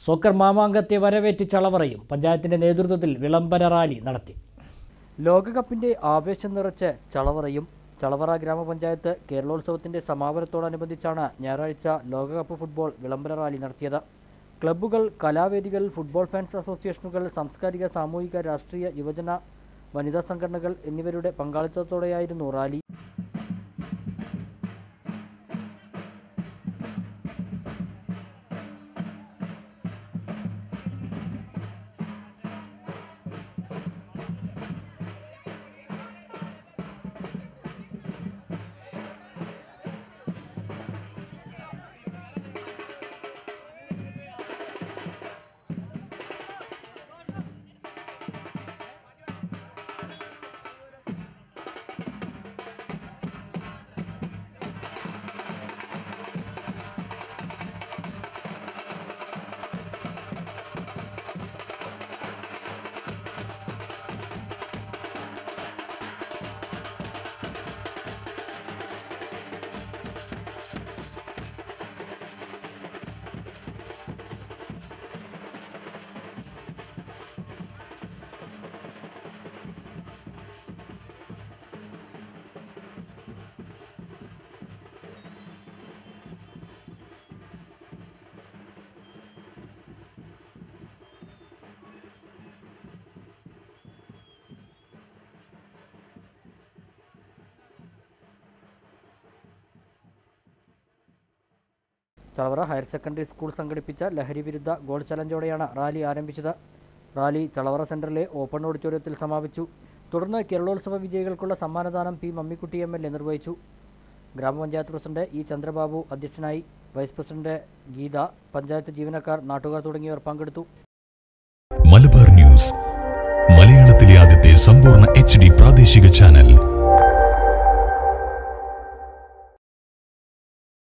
soccer മാമാങ്കത്തെ വരവേറ്റ് ചളവറയും പഞ്ചായത്തിന്റെ നേതൃത്വത്തിൽ വിളംബര റാലി നടത്തി ലോകകപ്പിന്റെ ആവേശം നിറച്ച് ചളവറയും ചളവറ ഗ്രാമപഞ്ചായത്ത് കേരളോത്സവത്തിന്റെ സമാപനത്തോടനുബന്ധിച്ചാണ് ഞായറാഴ്ച ലോകകപ്പ് ഫുട്ബോൾ വിളംബര റാലി നടത്തിയത് ക്ലബ്ബുകൾ കലാവേദികൾ ഫുട്ബോൾ ഫാൻസ് അസോസിയേഷനുകൾ സാംസ്കാരിക സാമൂഹിക രാഷ്ട്രീയ യുവജന വനിതാ സംഘടനകൾ എന്നിവരുടെ പങ്കാളിത്തത്തോടെയായിരുന്നു rally Chalavara higher secondary school സംഘടിപ്പിച്ച ലഹരി വിരുദ്ധ ഗോൾ ചലഞ്ചോടെയാണ് റാലി ആരംഭിച്ചത് റാലി ചളവറ സെൻറ്ററിലെ ഓപ്പൺ ഓഡിറ്റോറിയത്തിൽ സമാപിച്ചു തുടർന്ന് കേരളോത്സവ വിജയികൾക്കുള്ള സമ്മാനദാനം P Mammikutty M L A നിർവഹിച്ചു ഗ്രാമപഞ്ചായത്ത് പ്രസിഡന്റ് ഇ ചന്ദ്രബാബു അധ്യക്ഷനായി വൈസ് പ്രസിഡന്റ് ഗീത പഞ്ചായത്ത് ജീവനക്കാർ നാട്ടുകാർ തുടങ്ങിയവർ പങ്കെടുത്തു മലബാർ ന്യൂസ് മലയാളത്തിലെ ആദ്യത്തെ സമ്പൂർണ്ണ എച്ച് ഡി പ്രാദേശിക ചാനൽ